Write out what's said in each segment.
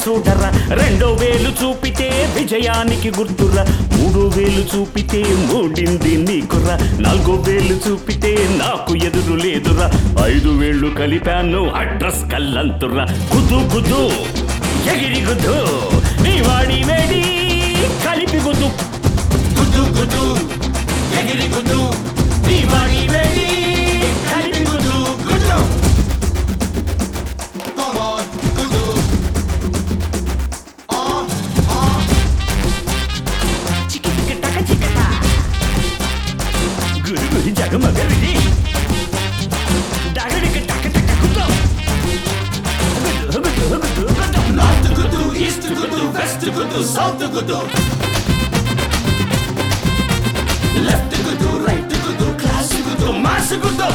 చూడరా రెండో వేలు చూపితే విజయానికి గుర్తురా మూడో వేలు చూపితే మూడింది నీకురా నాలుగో వేలు చూపితే నాకు ఎదురు లేదురా ఐదు వేళ్ళు కలిపాను అడ్రస్ కల్లంతురా గుద్దు గుద్దు ఎగిరి గుద్దు నీ వాడి వేడి కలిపి గుద్దు గుద్దు గుద్దు ఎగిరి గుద్దు నీ వాడి వేడి కలిపి గుద్దు గుద్దు Come on, Kudu. Ah, ah. చికి చికి టక చికట గురి గురి జగమగరిది డగడికి టక టక గుద్దు గుద్దు గుద్దు గుద్దు గుద్దు North Kudu, East Kudu, West Kudu, South Kudu. Left Kudu, right Kudu, class Kudu, mass Kudu.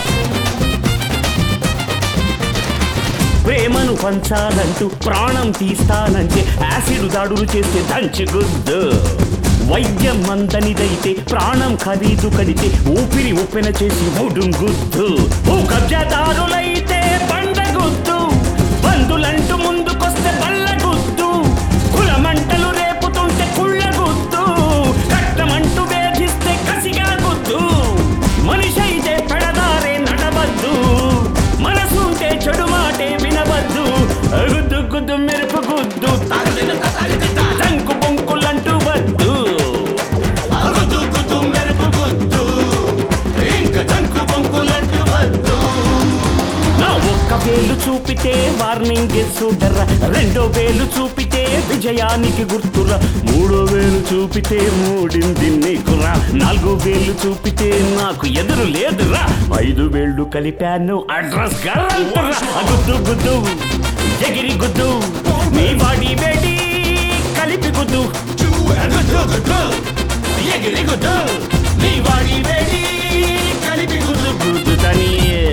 ప్రేమను పంచాలంటూ ప్రాణం తీస్తానంటే యాసిడ్ దాడులు చేస్తే దంచి గుద్దు వైద్యం మందనిదైతే ప్రాణం ఖరీదు కడితే ఊపిరి ఉప్పెన చేసి ఊడుం గుద్దు భూ కబ్జాదారులైతే బండ గుద్దు బంధులంటూ ముందుకొస్తే బల్ల గుద్దు కులమంటలు రేపుతుంటే కుళ్ళ గుద్దు కట్టమంటూ వేధిస్తే కసిగా గుద్దు మనిషి అయితే పెడదారే నడవద్దు మనసుంటే చెడు మాటే వినవద్దు గుద్దు గుద్దు మెరుపు గుద్దు తంకు బొంకులంటూ వద్దు Kudu, Kudu, మెరుపు గుద్దు. ఇంకా జంకు బొంకులంటూ వద్దు. నా ఒక్క వేలు చూపితే వార్నింగ్ చూడరా రెండో వేలు చూపితే విజయానికి గుర్తురా మూడో వేలు చూపితే మూడింది నీకురా నాలుగో వేలు చూపితే నాకు ఎదురు లేదురా ఐదు వేళ్ళు కలిపాను అడ్రస్ గల్లంతురా గుద్దు గుద్దు ఎగిరి గుద్దు నీ బాడీ వేడి కలిపి గుద్దు గుద్దు, గుద్దు. ఎగిరి గుద్దు. నీ బాడీ వేడి కలిపి గుద్దు గుద్దుతని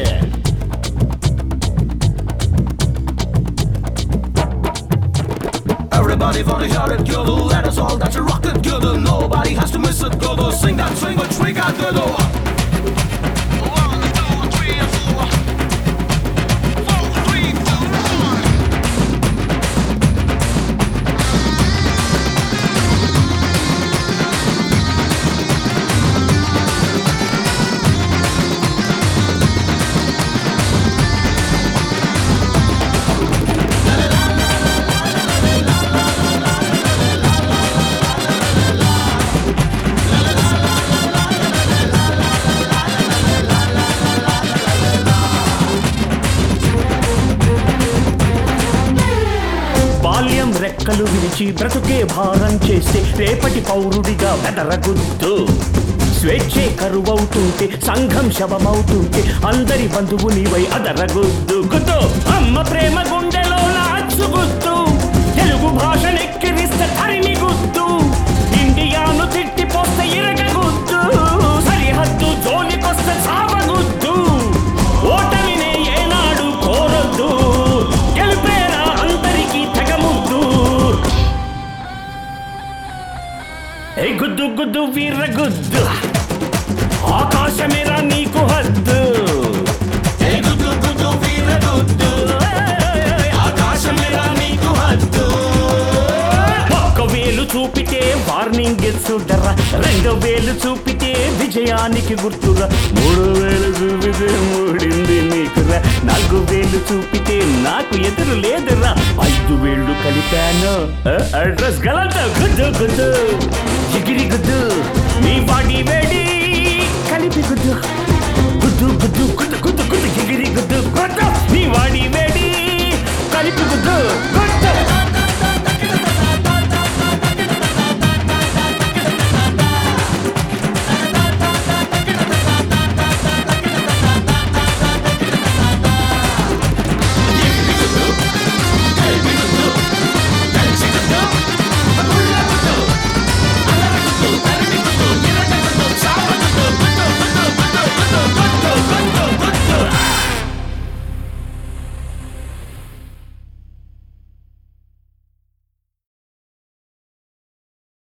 Everybody wanna hear it, Kudu. Let us all dance a rock it, Kudu. Nobody has to miss it, Kudu. Sing that swing, which we got, Kudu. One, two, three, four. Four, three, two, one. బాల్యం రెక్కలు విరిచి బ్రతుకే భారం చేస్తే రేపటి పౌరుడిగా వెదరగుద్దు స్వేచ్ఛే కరువవుతుంటే సంఘం శవమవుతుంటే అందరి బంధువు నీవై అదరగుద్దు గుద్దు అమ్మ ప్రేమ గుండెలో నాచుగుద్దు తెలుగు భాష నెక్కిరిస్తే తరిమి గుద్దు ఇండియాను తిట్టిపోస్తే ఇరగగుద్దు సరిహద్దు జోలికొస్తే సావగుద్దు ఓటమినే ఏనాడు కోరొద్దు గెలిపేరా అందరికీ తెగముద్దు ఏ గుద్దు గుద్దు వీర గుద్దు ఆకాశమేరా నీకు హద్దు ఏ గుద్దు, గుద్దు, వీర గుద్దు. ఆకాశమేరా నీకు హద్దు. ఒక్క వేలు చూపితే వార్నింగ్ చూడరా రెండో వేలు చూపితే విజయానికి గుర్తురా మూడో వేలు చూపితే మూడింది నీకురా నాలుగు వేలు చూపితే నాకు ఎదురు లేదురా ఐదు వేళ్ళు కలిపాను ఆ, అడ్రస్ గలంత గుద్దు గుద్దు ఎగిరి గుద్దు నీ బాడీ వేడి కలిపి గుద్దు గుద్దు గుద్దు గుద్దు గుద్దు గుద్దు ఎగిరి గుద్దు గుద్దు నీ వాడి వేడి కలిపి గుద్దు గుద్దు